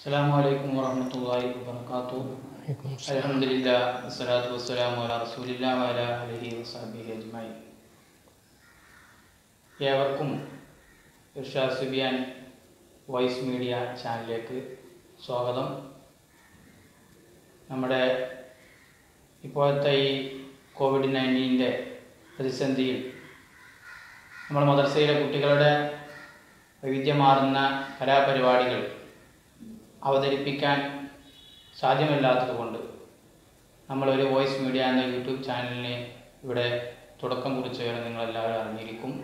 السلام عليكم ورحمة الله وبركاته الحمد لله والصلاة والسلام على رسول الله وعلى آله وصحبه أجمعين ഏവർക്കും Irshad സുബിയാൻ voice media ചാനലിലേക്ക് സ്വാഗതം നമ്മുടെ ഇപ്പോഴത്തെ ഈ കോവിഡ് നയൻറ്റീൻ്റെ പ്രതിസന്ധിയിൽ നമ്മൾ മദർസയിലെ കുട്ടികളുടെ വൈവിധ്യമാർന്ന കലാപരിപാടികൾ അവതരിപ്പിക്കാൻ സാധ്യമല്ലാത്തതുകൊണ്ട് നമ്മളൊരു വോയിസ് മീഡിയ എന്ന യൂട്യൂബ് ചാനലിന് ഇവിടെ തുടക്കം കുറിച്ചവരെ നിങ്ങളെല്ലാവരും അറിഞ്ഞിരിക്കും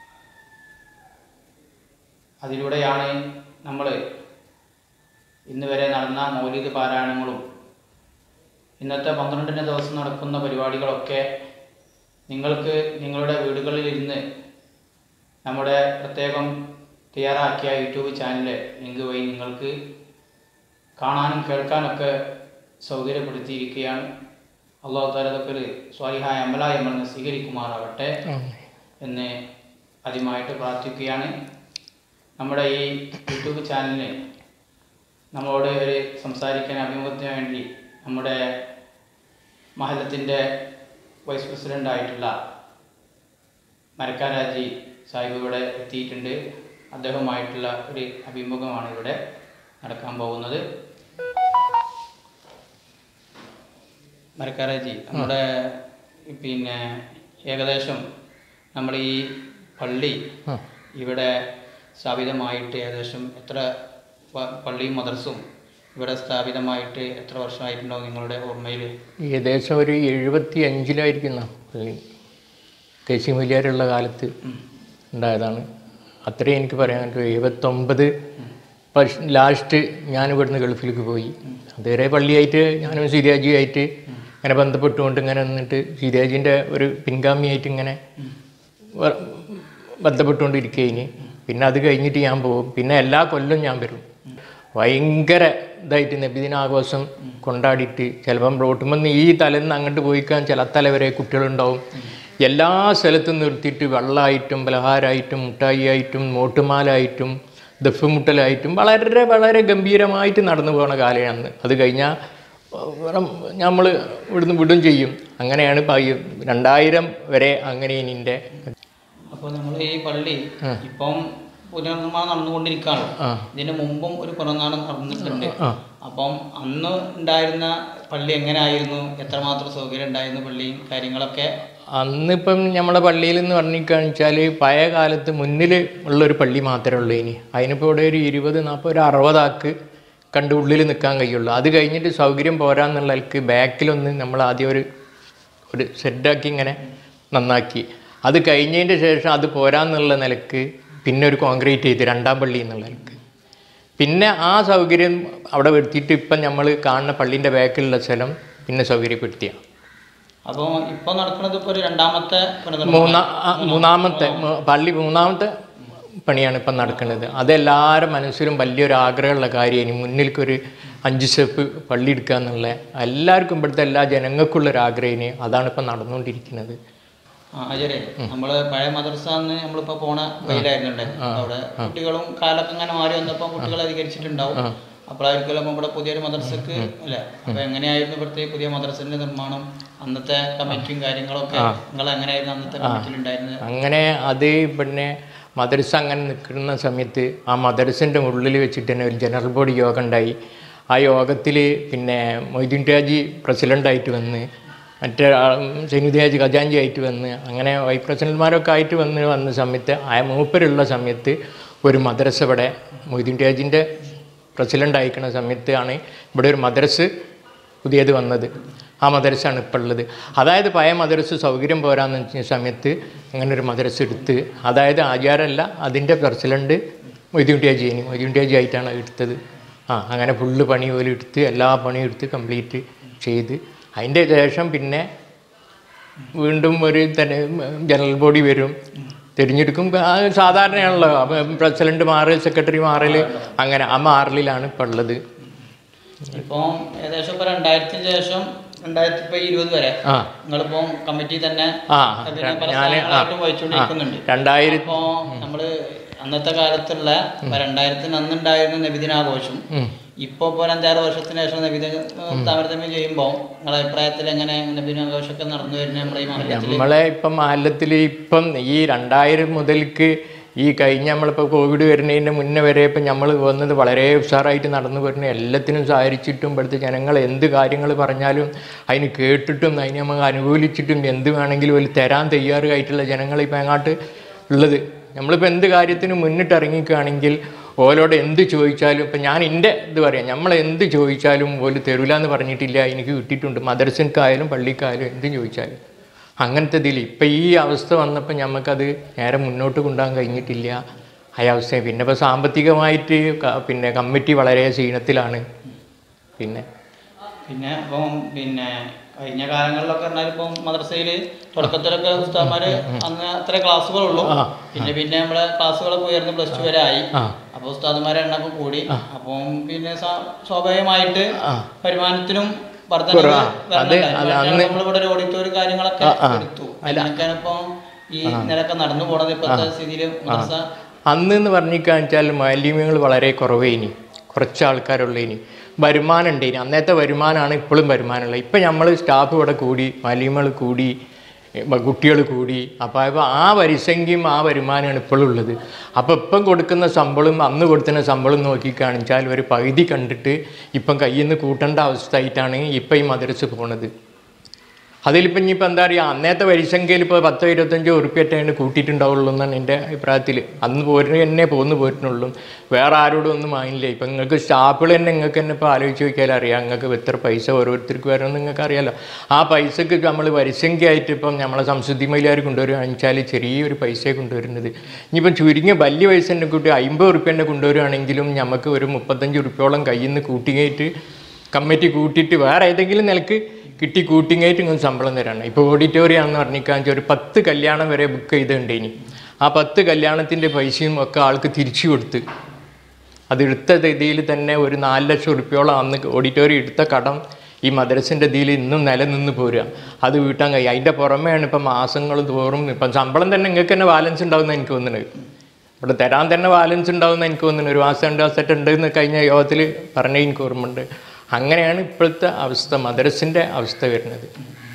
അതിലൂടെയാണ് നമ്മൾ ഇന്ന് വരെ നടന്ന മൗലിക പാരായണങ്ങളും ഇന്നത്തെ പന്ത്രണ്ടിന് ദിവസം നടക്കുന്ന പരിപാടികളൊക്കെ നിങ്ങൾക്ക് നിങ്ങളുടെ വീടുകളിലിരുന്ന് നമ്മുടെ പ്രത്യേകം തയ്യാറാക്കിയ യൂട്യൂബ് ചാനലിലെ ലിങ്ക് വഴി നിങ്ങൾക്ക് കാണാനും കേൾക്കാനൊക്കെ സൗകര്യപ്പെടുത്തിയിരിക്കുകയാണ് അള്ളാഹു താലതൊക്കെ സ്വാലിഹായ അമലായി നമ്മൾ സ്വീകരിക്കുമാറാവട്ടെ എന്ന് ആദ്യമായിട്ട് പ്രാർത്ഥിക്കുകയാണ് നമ്മുടെ ഈ യൂട്യൂബ് ചാനലിന് നമ്മളോട് ഒരു സംസാരിക്കാൻ അഭിമുഖത്തിന് വേണ്ടി നമ്മുടെ മഹലത്തിൻ്റെ വൈസ് പ്രസിഡൻ്റ് ആയിട്ടുള്ള മരക്കാരാജി സാഹിബ് ഇവിടെ എത്തിയിട്ടുണ്ട് അദ്ദേഹവുമായിട്ടുള്ള ഒരു അഭിമുഖമാണ് ഇവിടെ നടക്കാൻ പോകുന്നത് മരക്കാരാജി നമ്മുടെ പിന്നെ ഏകദേശം നമ്മൾ ഈ പള്ളി ഇവിടെ സ്ഥാപിതമായിട്ട് ഏകദേശം എത്ര പ- പള്ളിയും മദർസും ഇവിടെ സ്ഥാപിതമായിട്ട് എത്ര വർഷമായിട്ടുണ്ടോ നിങ്ങളുടെ ഓർമ്മയിൽ ഏകദേശം ഒരു എഴുപത്തി അഞ്ചിലായിരിക്കുന്ന പള്ളി കെ സി മുലിയാരുള്ള കാലത്ത് ഉണ്ടായതാണ് അത്രയും എനിക്ക് പറയാൻ പറ്റും എഴുപത്തൊമ്പത് പക്ഷ ലാസ്റ്റ് ഞാൻ ഇവിടുന്ന് ഗൾഫിലേക്ക് പോയി അതുവരെ പള്ളിയായിട്ട് ഞാനും സിരാജിയായിട്ട് ഇങ്ങനെ ബന്ധപ്പെട്ടുകൊണ്ട് ഇങ്ങനെ നിന്നിട്ട് സിരാജിൻ്റെ ഒരു പിൻഗാമിയായിട്ട് ഇങ്ങനെ വ- ബന്ധപ്പെട്ടുകൊണ്ടിരിക്കുകയിന് പിന്നെ അത് കഴിഞ്ഞിട്ട് ഞാൻ പോകും പിന്നെ എല്ലാ കൊല്ലം ഞാൻ വരും ഭയങ്കര ഇതായിട്ട് നബിദിനാഘോഷം കൊണ്ടാടിയിട്ട് ചിലപ്പം റോട്ടുമെന്ന് ഈ തലേന്ന് അങ്ങോട്ട് പോയിക്കാൻ ചില തല വരെ കുട്ടികളുണ്ടാവും എല്ലാ സ്ഥലത്തും നിർത്തിയിട്ട് വെള്ളമായിട്ടും പലഹാരമായിട്ടും മുട്ടായി ആയിട്ടും നോട്ടുമാലായിട്ടും ദഫ് മുട്ടലായിട്ടും വളരെ വളരെ ഗംഭീരമായിട്ട് നടന്നു പോകുന്ന കാലമാണ് അത് കഴിഞ്ഞാൽ നമ്മൾ ഇവിടുന്ന് വിടും ചെയ്യും അങ്ങനെയാണ് പയ്യ- രണ്ടായിരം വരെ അങ്ങനെ എൻ്റെ അപ്പോൾ നമ്മൾ ഈ പള്ളി ഇപ്പം പുനർനിർമ്മാണം നടന്നുകൊണ്ടിരിക്കുകയാണ് ആ ഇതിന് മുമ്പും ഒരു പുനർനിർമ്മാണം നടന്നിട്ടുണ്ട് ആ അപ്പം അന്ന് ഉണ്ടായിരുന്ന പള്ളി എങ്ങനെയായിരുന്നു എത്രമാത്രം സൗകര്യം ഉണ്ടായിരുന്നു പള്ളിയും കാര്യങ്ങളൊക്കെ അന്നിപ്പം നമ്മളെ പള്ളിയിൽ എന്ന് പറഞ്ഞിക്കാന്ന് വെച്ചാൽ പഴയ കാലത്ത് മുന്നിൽ ഉള്ളൊരു പള്ളി മാത്രമേ ഉള്ളൂ ഇനി അതിനിപ്പോൾ ഇവിടെ ഒരു ഇരുപത് നാൽപ്പത് ഒരു അറുപതാക്ക് കണ്ട് ഉള്ളിൽ നിൽക്കാൻ കഴിയുള്ളൂ അത് കഴിഞ്ഞിട്ട് സൗകര്യം പോരാന്നുള്ളവർക്ക് ബാക്കിലൊന്ന് നമ്മൾ ആദ്യം ഒരു ഒരു സെറ്റാക്കി ഇങ്ങനെ നന്നാക്കി അത് കഴിഞ്ഞതിൻ്റെ ശേഷം അത് പോരാന്നുള്ള നിലക്ക് പിന്നെ ഒരു കോൺക്രീറ്റ് ചെയ്ത് രണ്ടാം പള്ളി എന്നുള്ള നിലക്ക് പിന്നെ ആ സൗകര്യം അവിടെ വരുത്തിയിട്ട് ഇപ്പം നമ്മൾ കാണുന്ന പള്ളീൻ്റെ ബാക്കിലുള്ള സ്ഥലം പിന്നെ സൗകര്യപ്പെടുത്തിയാണ് അപ്പോൾ ഇപ്പോൾ നടക്കുന്നത് ഇപ്പോൾ ഒരു രണ്ടാമത്തെ പുനർനിർമ്മാണം മൂന്നാ ആ, മൂന്നാമത്തെ മു- പള്ളി മൂന്നാമത്തെ പണിയാണ് ഇപ്പം നടക്കുന്നത് അതെല്ലാവരുടെ മനസ്സിലും വലിയൊരു ആഗ്രഹമുള്ള കാര്യമാണ് മുന്നിലേക്കൊരു അഞ്ച് സ്റ്റെപ്പ് പള്ളി എടുക്കുക എന്നുള്ള എല്ലാവർക്കും ഇവിടുത്തെ എല്ലാ ജനങ്ങൾക്കുള്ള ഒരു ആഗ്രഹമാണ് അതാണ് ഇപ്പം നടന്നുകൊണ്ടിരിക്കുന്നത് ആ അജരെ നമ്മള് പഴയ മദ്രസാന്ന് നമ്മളിപ്പോ പോണ വഴിയിലായിരുന്നുണ്ട് അവിടെ കുട്ടികളും കാലൊക്കെ ഇങ്ങനെ മാറി വന്നപ്പോ കുട്ടികൾ അധികരിച്ചിട്ടുണ്ടാവും അപ്പോഴായിരിക്കും ഇവിടെ പുതിയൊരു മദ്രസക്ക് അല്ലെ അപ്പൊ എങ്ങനെയായിരുന്നു ഇവിടുത്തെ ഈ പുതിയ മദ്രസന്റെ നിർമ്മാണം അന്നത്തെ കമ്മിറ്റിയും കാര്യങ്ങളൊക്കെ നിങ്ങൾ എങ്ങനെയായിരുന്നു അന്നത്തെ കമ്മിറ്റിയിൽ ഉണ്ടായിരുന്നത് അങ്ങനെ അത് പിന്നെ മദർസ അങ്ങനെ നിൽക്കുന്ന സമയത്ത് ആ മദർസിൻ്റെ ഉള്ളിൽ വെച്ചിട്ട് തന്നെ ഒരു ജനറൽ ബോഡി യോഗം ഉണ്ടായി ആ യോഗത്തിൽ പിന്നെ മൊയ്തീൻ ടാജി പ്രസിഡൻ്റായിട്ട് വന്ന് മറ്റേ സെനുദ്യാജി ഖജാൻജി ആയിട്ട് വന്ന് അങ്ങനെ വൈസ് പ്രസിഡന്റ്മാരൊക്കെ ആയിട്ട് വന്ന് വന്ന സമയത്ത് ആ മൂപ്പരുള്ള സമയത്ത് ഒരു മദ്രസ ഇവിടെ മൊയ്തീൻ ടാജിൻ്റെ പ്രസിഡൻ്റ് അയക്കുന്ന സമയത്ത് ആണ് ഇവിടെ ഒരു മദ്രസ് പുതിയത് വന്നത് ആ മദ്രസാണ് ഇപ്പോൾ ഉള്ളത് അതായത് പഴയ മദ്രസ് സൗകര്യം പോരാന്ന് വെച്ച സമയത്ത് അങ്ങനെ ഒരു മദ്രസ് എടുത്ത് അതായത് ആചാരമല്ല അതിൻ്റെ പ്രസിഡൻറ്റ് മൊയ്തീൻറ്റിയാജിനി മൊയ്തീൻറ്റിയാജി ആയിട്ടാണ് അത് എടുത്തത് ആ അങ്ങനെ ഫുള്ള് പണി പോലെ എടുത്ത് എല്ലാ പണിയും എടുത്ത് കംപ്ലീറ്റ് ചെയ്ത് അതിൻ്റെ ശേഷം പിന്നെ വീണ്ടും ഒരു തന്നെ ജനറൽ ബോഡി വരും തിരഞ്ഞെടുക്കും ആ സാധാരണയാണല്ലോ അപ്പം പ്രസിഡന്റ് മാറൽ സെക്രട്ടറി മാറൽ അങ്ങനെ ആ മാറലിലാണ് ഇപ്പോൾ ഉള്ളത് ഇപ്പൊ ഏകദേശം ഇപ്പൊ രണ്ടായിരത്തിന് ശേഷം രണ്ടായിരത്തി ഇപ്പൊ ഇരുപത് വരെ ആ നിങ്ങളിപ്പോ കമ്മിറ്റി തന്നെ ആ പിന്നെ പല ഞാൻ ആ സ്ഥലങ്ങളായിട്ടും വഹിച്ചുകൊണ്ടിരിക്കുന്നുണ്ട് രണ്ടായിരത്തി അപ്പോ നമ്മള് അന്നത്തെ കാലത്തുള്ള ഇപ്പൊ രണ്ടായിരത്തിന് അന്നുണ്ടായിരുന്ന നബിദിനാഘോഷം ഉം. ഇപ്പൊ ഇപ്പൊ ഒരു അഞ്ചാറ് വർഷത്തിന് ശേഷം നബിദിന താരതമ്യം ചെയ്യുമ്പോൾ നിങ്ങളുടെ അഭിപ്രായത്തിൽ എങ്ങനെ നബിദിനാഘോഷമൊക്കെ നടന്നു വരുന്നത് നമ്മുടെ ഈ മഹല്ലത്തിൽ നമ്മളെ ഇപ്പം മാലത്തിൽ ഇപ്പം ഈ രണ്ടായിരം മുതൽക്ക് ഈ കഴിഞ്ഞ നമ്മളിപ്പോൾ കോവിഡ് വരുന്നതിന് മുന്നേ വരെ ഇപ്പം നമ്മൾ വന്നത് വളരെ ഉഷാറായിട്ട് നടന്നു വരുന്ന എല്ലാത്തിനും സഹകരിച്ചിട്ടും ഇവിടുത്തെ ജനങ്ങൾ എന്ത് കാര്യങ്ങൾ പറഞ്ഞാലും അതിന് കേട്ടിട്ടും അതിനെ നമുക്ക് അനുകൂലിച്ചിട്ടും എന്ത് വേണമെങ്കിലും ഒരു തരാൻ തയ്യാറായിട്ടുള്ള ജനങ്ങൾ ഇപ്പം അങ്ങോട്ട് ഉള്ളത് നമ്മളിപ്പോൾ എന്ത് കാര്യത്തിനും മുന്നിട്ട് ഇറങ്ങിക്കുകയാണെങ്കിൽ ഓലോട് എന്ത് ചോദിച്ചാലും ഇപ്പം ഞാൻ എൻ്റെ ഇത് പറയാം നമ്മൾ എന്ത് ചോദിച്ചാലും ഓല് തരൂല എന്ന് പറഞ്ഞിട്ടില്ല എനിക്ക് കിട്ടിയിട്ടുണ്ട് മദർസൻക്കായാലും പള്ളിക്കായാലും എന്ത് ചോദിച്ചാലും അങ്ങനത്തെ ഇതിൽ ഇപ്പം ഈ അവസ്ഥ വന്നപ്പോൾ നമുക്കത് നേരെ മുന്നോട്ട് കൊണ്ടുപോകാൻ കഴിഞ്ഞിട്ടില്ല ആ അവസ്ഥ പിന്നെ ഇപ്പോൾ സാമ്പത്തികമായിട്ട് ക- പിന്നെ കമ്മിറ്റി വളരെ ക്ഷീണത്തിലാണ് പിന്നെ പിന്നെ ഇപ്പം പിന്നെ കഴിഞ്ഞ കാലങ്ങളിലൊക്കെ പറഞ്ഞാൽ ഇപ്പം മദ്രസയിൽ തുടക്കത്തിലൊക്കെ ഉസ്താദ്മാര് അന്ന് അത്ര ക്ലാസ്സുകളുള്ളൂ പിന്നെ പിന്നെ നമ്മളെ ക്ലാസ്സുകളൊക്കെ ഉയർന്ന് പ്ലസ് ടു വരെ ആയി ആ. അപ്പൊ ഉസ്താദ്മാരെ എണ്ണൊക്കെ കൂടി അപ്പം പിന്നെ സ്വാ- സ്വാഭാവികമായിട്ട് ആ. വരുമാനത്തിനും വർധന കുറവാ. അത് അത് അന്ന് നമ്മളിവിടെ ഒരു ഓഡിറ്റോറിയം കാര്യങ്ങളൊക്കെ എടുത്തു അതിനൊക്കെയാണ് ഇപ്പം ഈ നിലക്കെ നടന്നു പോണത് ഇപ്പോഴത്തെ സ്ഥിതിയിൽ മദ്രസ അന്ന് എന്ന് പറഞ്ഞിക്കാച്ചാൽ മാലിന്യങ്ങൾ വളരെ കുറവേനി കുറച്ച് ആൾക്കാരുള്ളേനി വരുമാനം ഉണ്ടേനി അന്നത്തെ വരുമാനമാണ് ഇപ്പോഴും വരുമാനമുള്ളത് ഇപ്പം നമ്മൾ സ്റ്റാഫ് ഇവിടെ കൂടി മാലിന്യങ്ങൾ കൂടി കുട്ടികൾ കൂടി അപ്പോൾ അപ്പോൾ ആ വരിസംഖ്യയും ആ വരുമാനമാണ് ഇപ്പോഴും ഉള്ളത് അപ്പോൾ ഇപ്പം കൊടുക്കുന്ന ശമ്പളം അന്ന് കൊടുക്കുന്ന ശമ്പളം നോക്കിക്കാണിച്ചാൽ ഒരു പകുതി കണ്ടിട്ട് ഇപ്പം കയ്യിൽ നിന്ന് കൂട്ടേണ്ട അവസ്ഥയായിട്ടാണ് ഇപ്പം ഈ മദ്രസ് പോണത് അതിലിപ്പം ഇനിയിപ്പോൾ എന്താ പറയുക അന്നത്തെ വരിസംഖ്യയിൽ ഇപ്പോൾ പത്തോ ഇരുപത്തഞ്ചോ ഉറുപ്പ്യറ്റാണ് കൂട്ടിയിട്ടുണ്ടാവുള്ളൂ എന്നാണ് എൻ്റെ അഭിപ്രായത്തിൽ അന്ന് പോരുന്ന തന്നെ പോന്ന് പോരുന്നുള്ളൂ വേറെ ആരോടും ഒന്നും വാങ്ങില്ല ഇപ്പം നിങ്ങൾക്ക് സ്റ്റാഫുകൾ തന്നെ നിങ്ങൾക്ക് തന്നെ ഇപ്പോൾ ആലോചിച്ച് നോക്കിയാൽ അറിയാം നിങ്ങൾക്ക് എത്ര പൈസ ഓരോരുത്തർക്ക് വരണമെന്ന് നിങ്ങൾക്ക് അറിയാമല്ലോ ആ പൈസക്ക് നമ്മൾ വരിസംഖ്യയായിട്ട് ഇപ്പം നമ്മളെ സംശുദ്ധി മൈലാർ കൊണ്ടുവരികയാണെന്ന് വെച്ചാൽ ചെറിയൊരു പൈസയെ കൊണ്ടുവരുന്നത് ഇനിയിപ്പം ചുരുങ്ങിയ വലിയ പൈസ തന്നെ കൂട്ടി അമ്പത് ഉറുപ്പ്യൻ്റെ കൊണ്ടുവരികയാണെങ്കിലും നമുക്ക് ഒരു മുപ്പത്തഞ്ച് ഉറുപ്പ്യോളം കയ്യിൽ നിന്ന് കൂട്ടിയിട്ട് കമ്മിറ്റി കൂട്ടിയിട്ട് വേറെ ഏതെങ്കിലും നിലക്ക് കിട്ടി കൂട്ടിങ്ങായിട്ട് ഇങ്ങനെ ശമ്പളം തരാണ് ഇപ്പോൾ ഓഡിറ്റോറിയം ആണെന്ന് പറഞ്ഞിക്കാൻ ഒരു പത്ത് കല്യാണം വരെ ബുക്ക് ചെയ്തിട്ടുണ്ട് ഇനി ആ പത്ത് കല്യാണത്തിൻ്റെ പൈസയും ഒക്കെ ആൾക്ക് തിരിച്ചു കൊടുത്ത് അത് എടുത്ത രീതിയിൽ തന്നെ ഒരു നാല് ലക്ഷം ഉറുപ്പ്യോളം അന്ന് ഓഡിറ്റോറിയം എടുത്ത കടം ഈ മദ്രസിൻ്റെ ഇതിൽ ഇന്നും നിലനിന്ന് പോരുക അത് വീട്ടാൻ കഴിയും അതിൻ്റെ പുറമെയാണ് ഇപ്പം മാസങ്ങൾ തോറും ഇപ്പം ശമ്പളം തന്നെ നിങ്ങൾക്ക് തന്നെ ബാലൻസ് ഉണ്ടാവുമെന്ന് എനിക്ക് തോന്നുന്നത് ഇവിടെ തരാൻ തന്നെ ബാലൻസ് ഉണ്ടാവുമെന്ന് എനിക്ക് തോന്നുന്നു ഒരു മാസം രണ്ട് മാസമായിട്ട് ഉണ്ട് എന്ന് കഴിഞ്ഞ യോഗത്തിൽ പറഞ്ഞ എനിക്ക് ഓർമ്മയുണ്ട് അങ്ങനെയാണ് ഇപ്പോഴത്തെ അവസ്ഥ മദ്രസിൻ്റെ അവസ്ഥ വരുന്നത്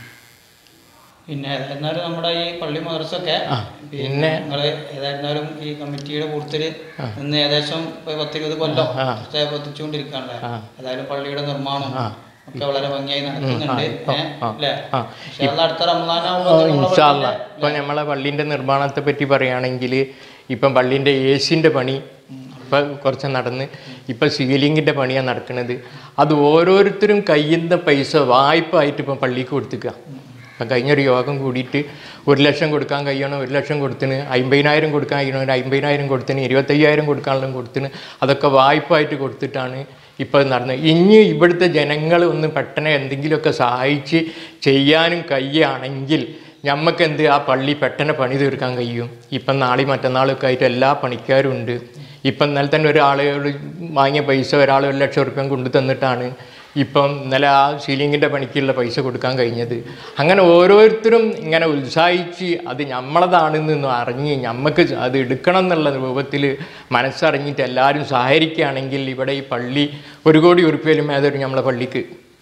പിന്നെ ഏതായിരുന്നാലും നമ്മുടെ ഈ പള്ളി മദ്രസൊക്കെ പിന്നെ നിങ്ങൾ ഏതായിരുന്നാലും ഈ കമ്മിറ്റിയുടെ കൂടുതല് നിന്ന് ഏകദേശം ഇപ്പൊ പത്തിരുപത് കൊല്ലം എത്തിച്ചുകൊണ്ടിരിക്കുകയാണല്ലേ ഏതായാലും പള്ളിയുടെ നിർമ്മാണം ഒക്കെ വളരെ ഭംഗിയായി നടക്കുന്നുണ്ട് ഏഹ് അല്ലേ ആ. പക്ഷെ അത് അടുത്ത റമദാനാകുമ്പോൾ ഇൻഷാല്ല ഇപ്പം നമ്മളെ പള്ളീൻ്റെ നിർമ്മാണത്തെ പറ്റി പറയുകയാണെങ്കിൽ ഇപ്പം പള്ളീൻ്റെ ഏസിൻ്റെ പണി ഇപ്പം കുറച്ച് നടന്ന് ഇപ്പം സീലിങ്ങിൻ്റെ പണിയാണ് നടക്കുന്നത് അത് ഓരോരുത്തരും കയ്യിൽ നിന്ന് പൈസ വായ്പ ആയിട്ട് ഇപ്പം പള്ളിക്ക് കൊടുത്തിക്കുക ഇപ്പം കഴിഞ്ഞൊരു യോഗം കൂടിയിട്ട് ഒരു ലക്ഷം കൊടുക്കാൻ കഴിയണം ഒരു ലക്ഷം കൊടുത്തിന് അമ്പതിനായിരം കൊടുക്കാൻ കഴിയണം ഒരു അമ്പതിനായിരം കൊടുത്തിന് ഇരുപത്തയ്യായിരം കൊടുക്കാനുള്ള കൊടുത്തിന് അതൊക്കെ വായ്പ ആയിട്ട് കൊടുത്തിട്ടാണ് ഇപ്പോൾ നടന്നത് ഇനി ഇവിടുത്തെ ജനങ്ങൾ ഒന്ന് പെട്ടെന്ന് എന്തെങ്കിലുമൊക്കെ സഹായിച്ച് ചെയ്യാനും കഴിയുകയാണെങ്കിൽ ഞമ്മക്ക് എന്ത് ആ പള്ളി പെട്ടെന്ന് പണി തീർക്കാൻ കഴിയും ഇപ്പം നാളെ മറ്റന്നാളൊക്കെ ആയിട്ട് എല്ലാ പണിക്കാരും ഉണ്ട് ഇപ്പം ഇന്നലെ തന്നെ ഒരാളോട് വാങ്ങിയ പൈസ ഒരാൾ ഒരു ലക്ഷം റുപ്യ കൊണ്ടു തന്നിട്ടാണ് ഇപ്പം ഇന്നലെ ആ സീലിങ്ങിൻ്റെ പണിക്കുള്ള പൈസ കൊടുക്കാൻ കഴിഞ്ഞത് അങ്ങനെ ഓരോരുത്തരും ഇങ്ങനെ ഉത്സാഹിച്ച് അത് നമ്മളതാണെന്ന് അറിഞ്ഞ് നമുക്ക് അത് എടുക്കണം എന്നുള്ള രൂപത്തിൽ മനസ്സറിഞ്ഞിട്ട് എല്ലാവരും സഹകരിക്കുകയാണെങ്കിൽ ഇവിടെ ഈ പള്ളി ഒരു കോടി ഉറുപ്പ്യയിലും ഏതൊരു നമ്മളെ പള്ളിക്ക്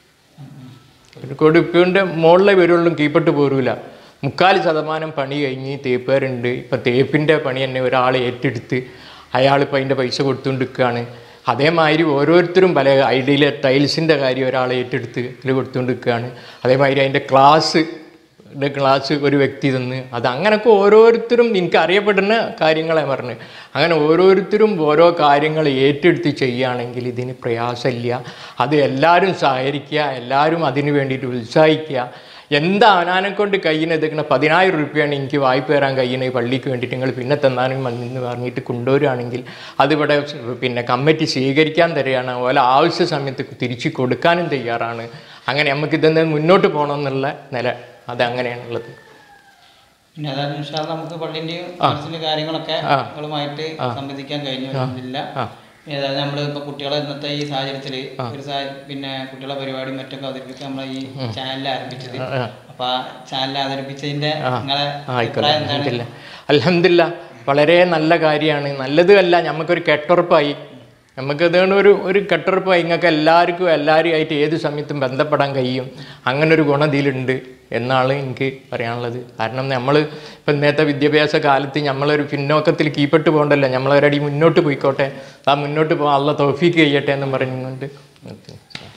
ഒരു കോടി ഉറുപ്പ്യൻ്റെ മുകളിലെ വരുള്ളൂ കീപ്പിട്ട് പോരൂല മുക്കാൽ ശതമാനം പണി കഴിഞ്ഞ് തേപ്പുകാരുണ്ട് ഇപ്പം തേപ്പിൻ്റെ പണി തന്നെ ഒരാൾ ഏറ്റെടുത്ത് അയാളിപ്പോൾ അതിൻ്റെ പൈസ കൊടുത്തുകൊണ്ടിരിക്കുകയാണ് അതേമാതിരി ഓരോരുത്തരും പല ഐഡിയയിലെ ടൈൽസിൻ്റെ കാര്യം ഒരാൾ ഏറ്റെടുത്ത് ഇതിൽ കൊടുത്തുകൊണ്ടിരിക്കുകയാണ് അതേമാതിരി അതിൻ്റെ ക്ലാസ് ന്റെ ക്ലാസ് ഒരു വ്യക്തി തന്ന് അത് അങ്ങനെയൊക്കെ ഓരോരുത്തരും എനിക്ക് അറിയപ്പെടുന്ന കാര്യങ്ങളെ പറഞ്ഞ് അങ്ങനെ ഓരോരുത്തരും ഓരോ കാര്യങ്ങൾ ഏറ്റെടുത്ത് ചെയ്യുകയാണെങ്കിൽ ഇതിന് പ്രയാസമില്ല അത് എല്ലാവരും സഹകരിക്കുക എല്ലാവരും അതിന് വേണ്ടിയിട്ട് ഉത്സാഹിക്കുക എന്താ അവനാനെ കൊണ്ട് കയ്യിൽ എത്തിക്കണ പതിനായിരം റുപ്യാണ് എനിക്ക് വായ്പ തരാൻ കഴിയുന്നത് ഈ പള്ളിക്ക് വേണ്ടിയിട്ട് നിങ്ങൾ പിന്നെ തന്നാനും എന്ന് പറഞ്ഞിട്ട് കൊണ്ടുവരികയാണെങ്കിൽ അതിവിടെ പിന്നെ കമ്മിറ്റി സ്വീകരിക്കാൻ തരികയാണ് അതുപോലെ ആവശ്യ സമയത്ത് തിരിച്ചു കൊടുക്കാനും തയ്യാറാണ് അങ്ങനെ നമുക്ക് ഇതെന്ന് മുന്നോട്ട് പോകണം എന്നുള്ള നില അത് അങ്ങനെയാണുള്ളത് പിന്നെ അതായത് ഇൻഷാല് നമുക്ക് പള്ളിന്റെയും മനസ്സിന്റെ കാര്യങ്ങളൊക്കെ ആ. നിങ്ങളുമായിട്ട് സംബന്ധിക്കാൻ കഴിഞ്ഞു ഇല്ല ആ. ഏതായാലും നമ്മൾ ഇപ്പൊ കുട്ടികളെ ഇന്നത്തെ ഈ സാഹചര്യത്തിൽ ഒരു സാ- പിന്നെ കുട്ടികളെ പരിപാടി മറ്റൊക്കെ അവതരിപ്പിക്കാൻ നമ്മളെ ഈ ചാനൽ ആരംഭിച്ചത് ആ. അപ്പൊ ആ ചാനൽ അവതരിപ്പിച്ചതിന്റെ നിങ്ങളെ ആയിക്കോട്ടെ അഭിപ്രായം എന്താണ് അലഹമില്ല അലഹമില്ല വളരെ നല്ല കാര്യമാണ് നല്ലതുമല്ല നമുക്കൊരു കെട്ടുറപ്പായി നമുക്കതാണ് ഒരു ഒരു കെട്ടുറപ്പായി നിങ്ങൾക്ക് എല്ലാവർക്കും എല്ലാവരും ആയിട്ട് ഏത് സമയത്തും ബന്ധപ്പെടാൻ കഴിയും അങ്ങനെ ഒരു ഗുണം ഇതിലുണ്ട് എന്നാണ് എനിക്ക് പറയാനുള്ളത് കാരണം നമ്മൾ ഇപ്പം ഇന്നത്തെ വിദ്യാഭ്യാസ കാലത്ത് നമ്മളൊരു പിന്നോക്കത്തിൽ കീപ്പെട്ട് പോകണ്ടല്ലോ നമ്മളൊരടി മുന്നോട്ട് പോയിക്കോട്ടെ ആ മുന്നോട്ട് പോകാൻ അള്ള തോഫീക്ക് ചെയ്യട്ടെ എന്ന് പറഞ്ഞുകൊണ്ട് നിർത്തുന്നു.